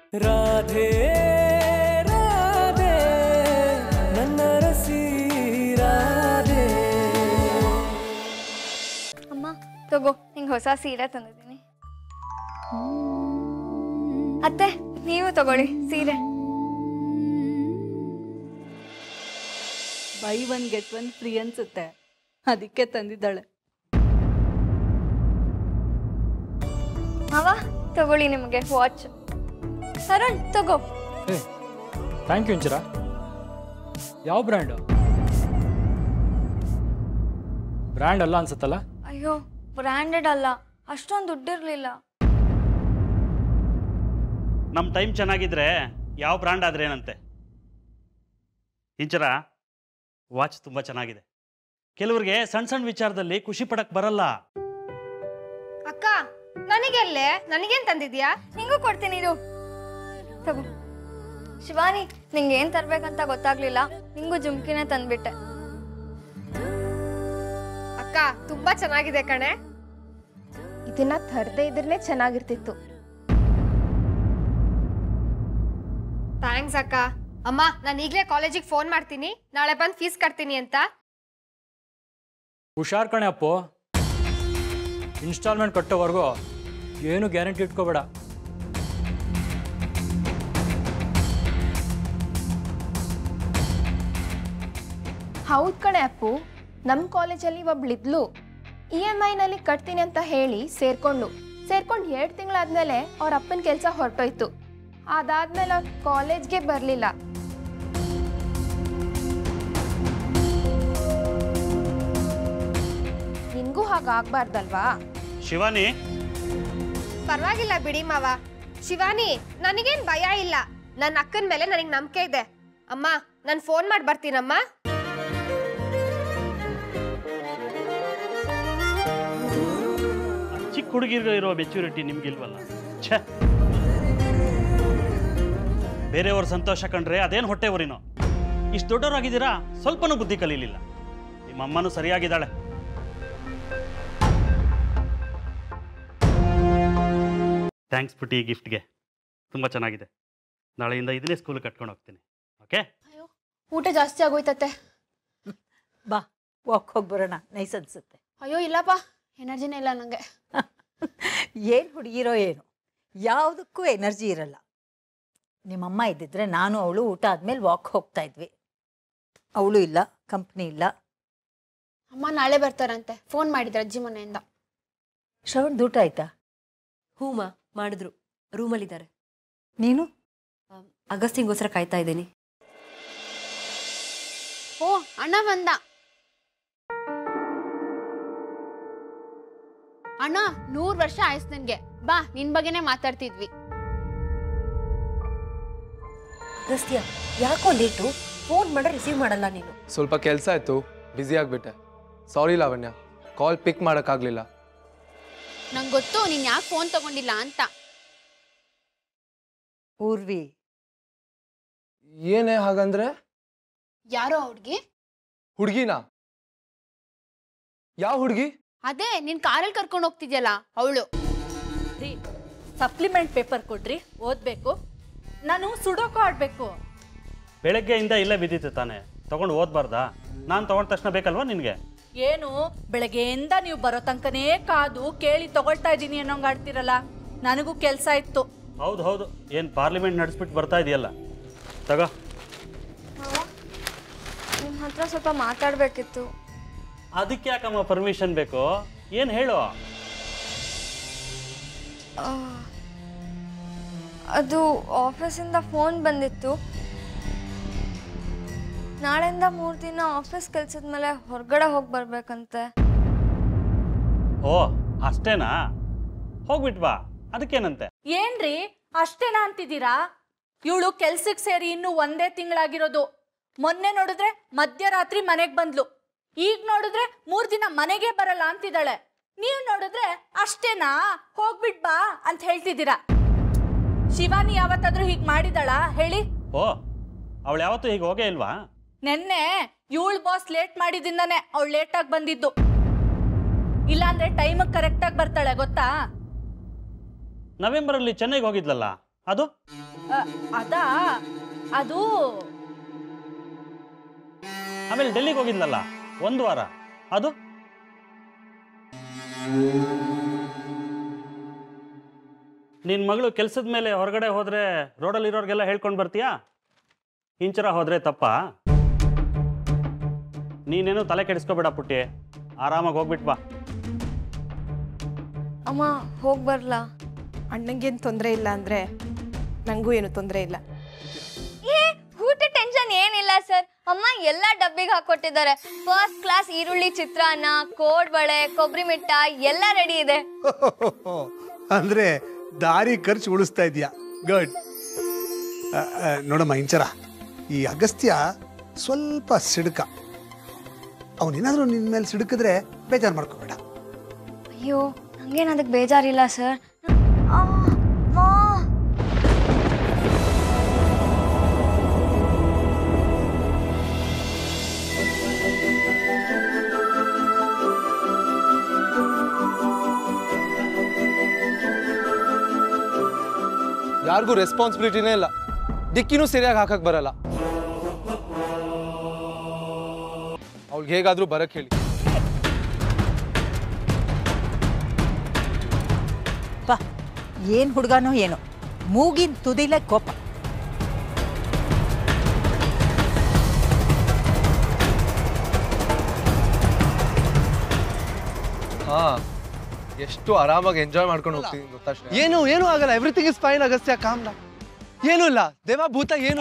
ರಾಧೆ ರಾಧೆ ನನ್ನ ರಸಿ ರಾಧೆ ಅಮ್ಮ ತಗೋ ನಿಂಗೆ ಹೊಸ ಸೀರೆ ತಂದಿದ್ದೀನಿ ಅತ್ತೆ ನೀವು ತಗೊಳ್ಳಿ ಸೀರೆ buy one get one free ಅನ್ಸುತ್ತೆ ಅದಕ್ಕೆ ತಂದಿದ್ದಾಳೆ ಅವ ತಗೊಳ್ಳಿ ನಿಮಗೆ ವಾಚ್ ತರುಣ್ ತಗೋ ಏ ಥ್ಯಾಂಕ್ ಯು ಇಂಚಿರ ಯಾವ ಬ್ರ್ಯಾಂಡು ಬ್ರ್ಯಾಂಡ್ ಅಲ್ಲ ಅನ್ಸುತ್ತಲ್ಲ ಅಯ್ಯೋ ಬ್ರ್ಯಾಂಡೆಡ್ ಅಲ್ಲ ಅಷ್ಟೊಂದು ದುಡ್ಡಿರ್ಲಿಲ್ಲ ನಮ್ಮ ಟೈಮ್ ಚೆನ್ನಾಗಿದ್ರೆ ಯಾವ ಬ್ರ್ಯಾಂಡ್ ಆದ್ರೆ ಏನಂತೆ ಇಂಚರ ವಾಚ್ ತುಂಬ ಚೆನ್ನಾಗಿದೆ ಕೆಲವ್ರಿಗೆ ಸಣ್ಣ ಸಣ್ಣ ವಿಚಾರದಲ್ಲಿ ಖುಷಿ ಪಡಕ್ ಬರಲ್ಲ ಅಕ್ಕ ನನಗೆಲ್ಲೇ ನನಗೇನ್ ತಂದಿದ್ಯಾ ನಿಂಗೂ ಕೊಡ್ತೀನಿ ಇದು ತಗೋ ಶಿವಾನಿ ನಿಂಗೆ ಏನ್ ತರ್ಬೇಕಂತ ಗೊತ್ತಾಗ್ಲಿಲ್ಲ ನಿಂಗೂ ಜುಮ್ಕಿನೇ ತಂದ್ಬಿಟ್ಟೆ ಅಕ್ಕ ತುಂಬಾ ಚೆನ್ನಾಗಿದೆ ಕಣೆ ಇದನ್ನ ತರದೇ ಇದ್ರೇ ಚೆನ್ನಾಗಿರ್ತಿತ್ತು ಥ್ಯಾಂಕ್ಸ್ ಅಕ್ಕ ಅಮ್ಮ ನಾನು ಈಗಲೇ ಕಾಲೇಜಿಗೆ ಫೋನ್ ಮಾಡ್ತೀನಿ ನಾಳೆ ಬಂದು ಫೀಸ್ ಕಟ್ತೀನಿ ಅಂತ ಹುಷಾರ್ ಕಣೆ ಅಪ್ಪು ಇನ್ಸ್ಟಾಲ್ಮೆಂಟ್ ಕಟ್ಟೋವರೆಗೂ ಏನು ಗ್ಯಾರಂಟಿ ಇಟ್ಕೋಬೇಡ ಹೌದ್ ಕಣೆ ಅಪ್ಪು ನಮ್ಮ ಕಾಲೇಜಲ್ಲಿ ಒಬ್ಳಿದ್ಲು ಇ ಎಮ್ ಐನಲ್ಲಿ ಕಟ್ತೀನಿ ಅಂತ ಹೇಳಿ ಸೇರ್ಕೊಂಡು ಸೇರ್ಕೊಂಡು ಎರಡು ತಿಂಗಳಾದ್ಮೇಲೆ ಅವ್ರ ಅಪ್ಪನ ಕೆಲಸ ಹೊರಟೋಯ್ತು ಅದಾದ್ಮೇಲೆ ಅವ್ರ ಕಾಲೇಜ್ಗೆ ಬರಲಿಲ್ಲ ನಿನ್ಗೂ ಹಾಗಾಗ್ಬಾರ್ದಲ್ವಾ ಶಿವಾನಿ ಪರವಾಗಿಲ್ಲ ಬಿಡಿ ಮಾವ ಶಿವಾನಿ ನನಗೇನ್ ಭಯ ಇಲ್ಲ ನನ್ನ ಅಕ್ಕನ ಮೇಲೆ ನನಗೆ ನಂಬಿಕೆ ಇದೆ ಅಮ್ಮ ನಾನು ಫೋನ್ ಮಾಡಿ ಬರ್ತೀನಮ್ಮ ಚಿಕ್ಕ ಹುಡುಗಿರ್ಗೆ ಇರೋ ಮೆಚ್ಯೂರಿಟಿ ನಿಮ್ಗಿಲ್ವಲ್ಲ ಛೇ ಬೇರೆಯವ್ರ ಸಂತೋಷ ಕಂಡ್ರೆ ಅದೇನು ಹೊಟ್ಟೆ ಊರಿನೋ ಇಷ್ಟು ದೊಡ್ಡವರಾಗಿದ್ದೀರಾ ಸ್ವಲ್ಪನೂ ಬುದ್ಧಿ ಕಲೀಲಿಲ್ಲ ನಿಮ್ಮ ಅಮ್ಮನೂ ಸರಿಯಾಗಿದ್ದಾಳೆ ಥ್ಯಾಂಕ್ಸ್ ಪುಟಿ ಗಿಫ್ಟ್ಗೆ ತುಂಬ ಚೆನ್ನಾಗಿದೆ ನಾಳೆಯಿಂದ ಇದನ್ನೇ ಸ್ಕೂಲ್ ಕಟ್ಕೊಂಡು ಹೋಗ್ತೀನಿ ಓಕೆ ಊಟ ಜಾಸ್ತಿ ಆಗೋಯ್ತತ್ತೆ ಬಾ ವಾಕ್ ಹೋಗಿ ಬರೋಣ ನೈಸ್ ಅನ್ಸುತ್ತೆ ಅಯ್ಯೋ ಇಲ್ಲಪ್ಪ ಎನರ್ಜಿನೇ ಇಲ್ಲ ನನಗೆ ಏನು ಹುಡುಗಿರೋ ಏನು ಯಾವುದಕ್ಕೂ ಎನರ್ಜಿ ಇರಲ್ಲ ನಿಮ್ಮಮ್ಮ ಇದ್ದಿದ್ರೆ ನಾನು ಅವಳು ಊಟ ಆದ್ಮೇಲೆ ವಾಕ್ ಹೋಗ್ತಾ ಇದ್ವಿ ಅವಳು ಇಲ್ಲ ಕಂಪ್ನಿ ಇಲ್ಲ ಅಮ್ಮ ನಾಳೆ ಬರ್ತಾರಂತೆ ಫೋನ್ ಮಾಡಿದ್ರು ಅಜ್ಜಿ ಮನೆಯಿಂದ ಶ್ರವಣ್ ಊಟ ಆಯ್ತಾ ಹೂಮ ಮಾಡಿದ್ರು ರೂಮಲ್ಲಿದ್ದಾರೆ ನೀನು ಅಗಸ್ತಿಂಗೋಸ್ಕರ ಕಾಯ್ತಾ ಇದ್ದೀನಿ ಓ ಅಣ್ಣ ಬಂದ ಅಣ್ಣ ನೂರ್ ವರ್ಷ ಆಯ್ತು ನನ್ಗೆ ಬಾ ನಿನ್ ಬಗ್ಗೆನೇ ಮಾತಾಡ್ತಿದ್ವಿ ಅಗಸ್ತ್ಯ ಯಾಕೋ ಲೇಟು ಫೋನ್ ಮಾಡ್ರೆ ರಿಸೀವ್ ಮಾಡಲ್ಲ ನೀನು ಸ್ವಲ್ಪ ಕೆಲಸ ಇತ್ತು ಬ್ಯುಸಿ ಆಗಿಬಿಟ್ಟೆ ಸಾರಿ ಲಾವಣ್ಯ ಕಾಲ್ ಪಿಕ್ ಮಾಡೋಕ್ಕಾಗಲಿಲ್ಲ ನಂಗೆ ಗೊತ್ತು ನೀನ್ ಯಾಕೆ ಫೋನ್ ತಗೊಂಡಿಲ್ಲ ಅಂತ ಊರ್ವಿ ಏನೇ ಹಾಗಂದ್ರೆ ಯಾರೋ ಹುಡ್ಗಿ ಹುಡುಗಿನ ಯಾವ ಹುಡುಗಿ ಅದೇ ನಿನ್ ಕಾರಲ್ಲಿ ಕರ್ಕೊಂಡು ಹೋಗ್ತಿದ್ಯಲ್ಲ ಅವಳು ರೀ ಸಪ್ಲಿಮೆಂಟ್ ಪೇಪರ್ ಕೊಡ್ರಿ ಓದ್ಬೇಕು ನಾನು ಸುಡೋಕು ಆಡ್ಬೇಕು ಬೆಳಗ್ಗೆಯಿಂದ ಇಲ್ಲೇ ಬಿದ್ದಿತ್ತು ತಾನೆ ತಗೊಂಡು ಓದ್ಬಾರ್ದಾ ನಾನು ತಗೊಂಡ ತಕ್ಷಣ ಬೇಕಲ್ವಾ ನಿನಗೆ ಏನು ಬೆಳಗ್ಗೆಯಿಂದ ನೀವು ಬರೋ ತನಕನೇ ಕಾದು ಕೇಳಿ ತಗೊಳ್ತಾ ಇದ್ದೀನಿ ಅನ್ನೋಂಗ್ ಆಡ್ತಿರಲ್ಲ ನನಗೂ ಕೆಲಸ ಇತ್ತು ಹೌದು ಹೌದು ಏನು ಪಾರ್ಲಿಮೆಂಟ್ ನಡೆಸ್ಬಿಟ್ಟು ಬರ್ತಾ ಇದೆಯಲ್ಲ ತಗೋ ನಿಮ್ಮ ಹತ್ರ ಸ್ವಲ್ಪ ಮಾತಾಡ್ಬೇಕಿತ್ತು ಅದಕ್ಕೆ ಯಾಕಮ್ಮ ಪರ್ಮಿಷನ್ ಬೇಕು ಏನು ಹೇಳು ಆ, ಅದು ಆಫೀಸಿಂದ ಫೋನ್ ಬಂದಿತ್ತು ನಾಳೆಯಿಂದ ಮೂರು ದಿನ ಆಫೀಸ್ ಕೆಲ್ಸದ ಮೇಲೆ ಹೊರಗಡೆ ಹೋಗಿ ಬರ್ಬೇಕಂತೆ ಓ ಅಷ್ಟೇನಾ ಹೋಗ್ಬಿಟ್ ಬಾ ಅದಕ್ಕೇನಂತೆ ಏನ್ರಿ ಅಷ್ಟೇನಾ ಅಂತಿದ್ದೀರಾ ಇವಳು ಕೆಲ್ಸಕ್ಕೆ ಸೇರಿ ಇನ್ನು ಒಂದೇ ತಿಂಗಳಾಗಿರೋದು ಮೊನ್ನೆ ನೋಡಿದ್ರೆ ಮಧ್ಯರಾತ್ರಿ ಮನೆಗೆ ಬಂದ್ಲು ಈಗ ನೋಡಿದ್ರೆ ಮೂರ್ ದಿನ ಮನೆಗೆ ಬರಲ್ಲ ಅಂತಿದ್ದಾಳೆ ನೀವ್ ನೋಡಿದ್ರೆ ಅಷ್ಟೇನಾ ಹೋಗ್ಬಿಟ್ ಬಾ ಅಂತ ಹೇಳ್ತಿದ್ದೀರಾ ಶಿವಾನಿ ಯಾವತ್ತಾದ್ರೂ ಹೀಗ್ ಮಾಡಿದಾಳ ಹೇಳಿ ಓ ಅವಳು ಯಾವತ್ತೂ ಹೀಗೆ ಹೋಗೇ ಇಲ್ವಾ ನೆನ್ನೆ ಇವಳು ಬಾಸ್ ಲೇಟ್ ಮಾಡಿದಿಂದಾನೆ ಅವಳು ಲೇಟಾಗಿ ಬಂದಿದ್ದು ಇಲ್ಲಾಂದ್ರೆ ಟೈಮಿಗೆ ಕರೆಕ್ಟಾಗಿ ಬರ್ತಾಳೆ ಗೊತ್ತಾ ನವೆಂಬರಲ್ಲಿ ಚೆನ್ನೈಗೆ ಹೋಗಿದ್ಲಲ್ಲ ಅದು ಅ, ಅದಾ ಅದು ಆಮೇಲೆ ಡೆಲ್ಲಿಗೆ ಹೋಗಿದ್ಲಲ್ಲ ಒಂದು ವಾರ ಅದು ನಿನ್ನ ಮಗಳು ಕೆಲಸದ ಮೇಲೆ ಹೊರಗಡೆ ಹೋದ್ರೆ ರೋಡಲ್ಲಿ ಇರೋರಿಗೆಲ್ಲ ಹೇಳ್ಕೊಂಡು ಬರ್ತೀಯಾ ಇಂಚರ ಹೋದ್ರೆ ತಪ್ಪಾ ನೀನೇನು ತಲೆ ಕೆಡಿಸ್ಕೋಬೇಡ ಪುಟ್ಟಿ ಆರಾಮಾಗಿ ಹೋಗ್ಬಿಟ್ ಬಾ ಅಮ್ಮ ಹೋಗಿ ಬರ್ಲಾ ಅಣ್ಣಂಗೇನು ತೊಂದರೆ ಇಲ್ಲ ಅಂದರೆ ನನಗೂ ಏನು ತೊಂದರೆ ಇಲ್ಲ ಏ ಊಟ ಟೆನ್ಷನ್ ಏನಿಲ್ಲ ಸರ್ ಅಮ್ಮ ಎಲ್ಲ ಡಬ್ಬಿಗೆ ಹಾಕೊಟ್ಟಿದ್ದಾರೆ ಫಸ್ಟ್ ಕ್ಲಾಸ್ ಈರುಳ್ಳಿ ಚಿತ್ರಾನ್ನ ಕೋಡ್ಬಳೆ ಕೊಬ್ಬರಿ ಮಿಠಾಯಿ ಎಲ್ಲ ರೆಡಿ ಇದೆ ಅಂದ್ರೆ ದಾರಿ ಖರ್ಚು ಉಳಿಸ್ತಾ ಇದೀಯಾ ಗುಡ್ ನೋಡಮ್ಮ ಇಂಚರ ಈ ಅಗಸ್ತ್ಯ ಸ್ವಲ್ಪ ಸಿಡುಕ ಅವನೇನಾದ್ರೂ ನಿನ್ನ ಮೇಲೆ ಸಿಡುಕಿದ್ರೆ ಬೇಜಾರು ಮಾಡ್ಕೋಬೇಡ ಅಯ್ಯೋ ನಂಗೇನು ಅದಕ್ಕೆ ಬೇಜಾರಿಲ್ಲ ಸರ್ ಯಾರಿಗೂ ರೆಸ್ಪಾನ್ಸಿಬಿಲಿಟಿನೇ ಇಲ್ಲ ಡಿಕ್ಕಿನೂ ಸರಿಯಾಗಿ ಹಾಕಕ್ ಬರಲ್ಲ ಅವ್ಳಿಗೆ ಹೇಗಾದ್ರೂ ಬರಕ್ ಹೇಳಿ ಬಾ ಏನು ಹುಡುಗನೋ ಏನೋ ಮೂಗಿನ ತುದಿಲೆ ಕೋಪ ಹಾ ಎಷ್ಟು ಆರಾಮಾಗಿ ಎಂಜಾಯ್ ಮಾಡ್ಕೊಂಡು ಹೋಗ್ತೀನಿ ಗೊತ್ತಾ ಶ್ರೇಯ? ಏನು ಏನು ಆಗಲ್ಲ ಎವ್ರಿಥಿಂಗ್ ಇಸ್ ಫೈನ್ ಅಗಸ್ತ್ಯ ಕಾಮ್ಲ ಏನು ಇಲ್ಲ ದೇವ ಭೂತ ಏನು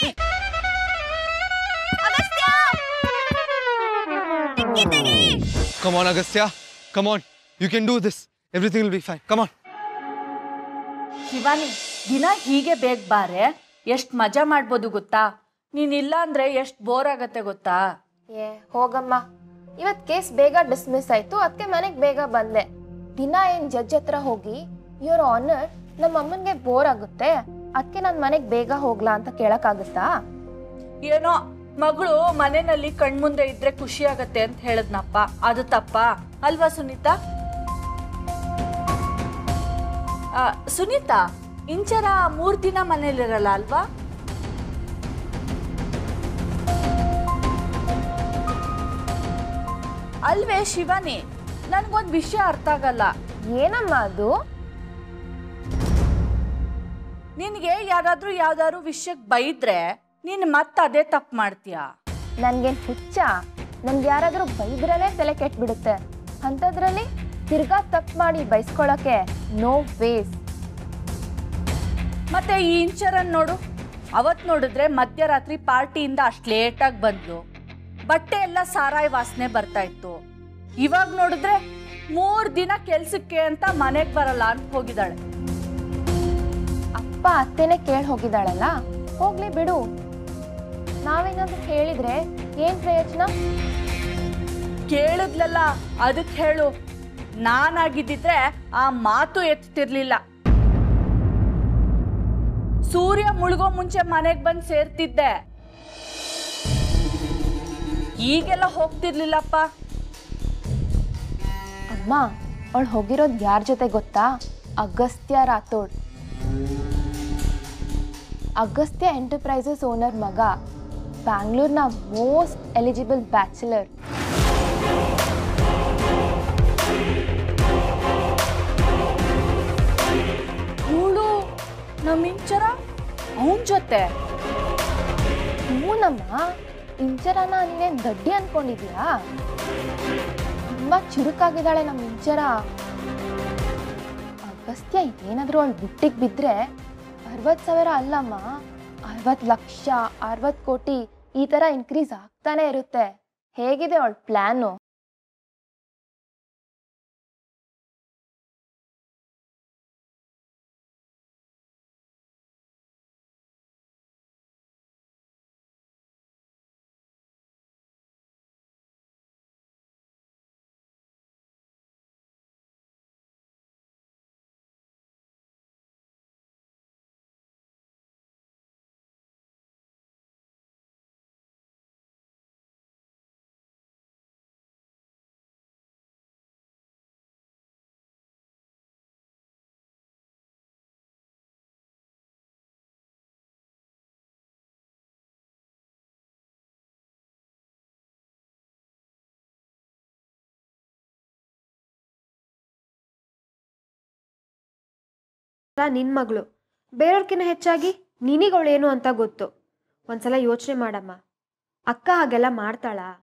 Come on, Agastya. Come on. You can do this. Everything will be fine. Come on. Shivani ದಿನ ಹೀಗೆ ಬೇಗ ಬಾರೆ ಎಷ್ಟು ಮಜಾ ಮಾಡ್ಬೋದು ಗೊತ್ತಾ ನೀನಿಲ್ಲ ಅಂದ್ರೆ ಎಷ್ಟು ಬೋರ್ ಆಗತ್ತೆ ಗೊತ್ತಾ ಏ ಹೋಗಮ್ಮ ಇವತ್ತು ಕೇಸ್ ಬೇಗ ಡಿಸ್ಮಿಸ್ ಆಯ್ತು ಅದಕ್ಕೆ ಮನೆಗೆ ಬೇಗ ಬಂದೆ ದಿನ ಏನ್ ಜಡ್ಜ್ ಹತ್ರ ಹೋಗಿ ಯುವರ್ ಆನರ್ ನಮ್ಮ ಅಮ್ಮನ್ಗೆ ಬೋರ್ ಆಗುತ್ತೆ ಅದಕ್ಕೆ ನಾನು ಮನೆಗೆ ಬೇಗ ಹೋಗ್ಲಾ ಅಂತ ಕೇಳಕ್ಕಾಗುತ್ತಾ ಏನೋ ಮಗಳು ಮನೆಯಲ್ಲಿ ಕಣ್ಮುಂದೆ ಇದ್ರೆ ಖುಷಿ ಆಗತ್ತೆ ಅಂತ ಹೇಳದ್ನಪ್ಪ ಅದು ತಪ್ಪ ಅಲ್ವಾ ಸುನೀತಾ ಆ, ಸುನೀತಾ ಇಂಚರ ಮೂರ್ ದಿನ ಮನೇಲಿರಲ್ಲ ಅಲ್ವಾ ಅಲ್ವೇ ಶಿವಾನಿ ನನ್ಗೊಂದ್ ವಿಷಯ ಅರ್ಥ ಆಗಲ್ಲ ಏನಮ್ಮ ಅದು ನಿನ್ಗೆ ಯಾರಾದ್ರೂ ಯಾವ್ದಾದ್ರು ವಿಷಯಕ್ಕೆ ಬೈದ್ರೆ ನೀನ್ ಮತ್ತೆ ಅದೇ ತಪ್ಪು ಮಾಡ್ತೀಯಾ ನನ್ಗೇನ್ ಹುಚ್ಚ ನನ್ಗೆ ಯಾರಾದ್ರೂ ಬೈದ್ರಲ್ಲೇ ತಲೆ ಕೆಟ್ಬಿಡುತ್ತೆ ಅಂಥದ್ರಲ್ಲಿ ತಿರ್ಗಾ ತಪ್ಪು ಮಾಡಿ ಬೈಸ್ಕೊಳಕ್ಕೆ ನೋ ವೇಸ್ ಮತ್ತೆ ಈ ಇಂಚರನ್ ನೋಡು ಅವತ್ ನೋಡಿದ್ರೆ ಮಧ್ಯರಾತ್ರಿ ಪಾರ್ಟಿಯಿಂದ ಅಷ್ಟು ಲೇಟಾಗಿ ಬಂದ್ಲು ಬಟ್ಟೆ ಎಲ್ಲ ಸಾರಾಯಿ ವಾಸನೆ ಬರ್ತಾ ಇತ್ತು ಇವಾಗ ನೋಡಿದ್ರೆ ಮೂರ್ ದಿನ ಕೆಲ್ಸಕ್ಕೆ ಅಂತ ಮನೆಗ್ ಬರಲ್ಲ ಅಂತ ಹೋಗಿದ್ದಾಳೆ ಅಪ್ಪ ಅತ್ತೆನೆ ಕೇಳಿ ಹೋಗಿದ್ದಾಳಲ್ಲ ಹೋಗ್ಲಿ ಬಿಡು ನಾವೇನಾದ್ರೂ ಹೇಳಿದ್ರೆ ಏನ್ ಪ್ರಯೋಜನ ಕೇಳಿದ್ಲಲ್ಲ ಅದಕ್ಕೆ ಹೇಳು ನಾನಾಗಿದ್ದಿದ್ರೆ ಆ ಮಾತು ಎತ್ತಿರ್ಲಿಲ್ಲ ಸೂರ್ಯ ಮುಳುಗೋ ಮುಂಚೆ ಮನೆಗ್ ಬಂದು ಸೇರ್ತಿದ್ದೆ ಈಗೆಲ್ಲ ಹೋಗ್ತಿರ್ಲಿಲ್ಲಪ್ಪ ಅಮ್ಮ ಅವಳು ಹೋಗಿರೋದು ಯಾರ ಜೊತೆ ಗೊತ್ತಾ ಅಗಸ್ತ್ಯ ರಾಥೋಡ್ ಅಗಸ್ತ್ಯ ಎಂಟರ್ಪ್ರೈಸಸ್ ಓನರ್ ಮಗ ಬ್ಯಾಂಗ್ಳೂರ್ನ ಮೋಸ್ಟ್ ಎಲಿಜಿಬಲ್ ಬ್ಯಾಚುಲರ್ ಇವಳು ನಮ್ಮ ಇಂಚರ ಅವನ್ ಜೊತೆ ಹೂನಮ್ಮ ಇಂಚರನ ನೀನೇನ್ ದಡ್ಡಿ ಅನ್ಕೊಂಡಿದ್ಯಾ ತುಂಬಾ ಚುರುಕಾಗಿದ್ದಾಳೆ ನಮ್ಮ ಇಂಚರ ಅಗಸ್ತ್ಯ ಏನಾದ್ರೂ ಅವಳು ಬುಟ್ಟಿಗೆ ಬಿದ್ರೆ ಅರವತ್ತು ಸಾವಿರ ಅಲ್ಲಮ್ಮ ಅರವತ್ತು ಲಕ್ಷ ಅರವತ್ತು ಕೋಟಿ ಈ ಥರ ಇನ್ಕ್ರೀಸ್ ಆಗ್ತಾನೆ ಇರುತ್ತೆ ಹೇಗಿದೆ ಅವಳ ಪ್ಲ್ಯಾನು ನಿನ್ ಮಗಳು ಬೇರೆಯವ್ರಕಿನ್ನ ಹೆಚ್ಚಾಗಿ ನಿನಿಗವಳೇನು ಅಂತ ಗೊತ್ತು ಒಂದ್ಸಲ ಯೋಚನೆ ಮಾಡಮ್ಮ ಅಕ್ಕ ಹಾಗೆಲ್ಲ ಮಾಡ್ತಾಳಾ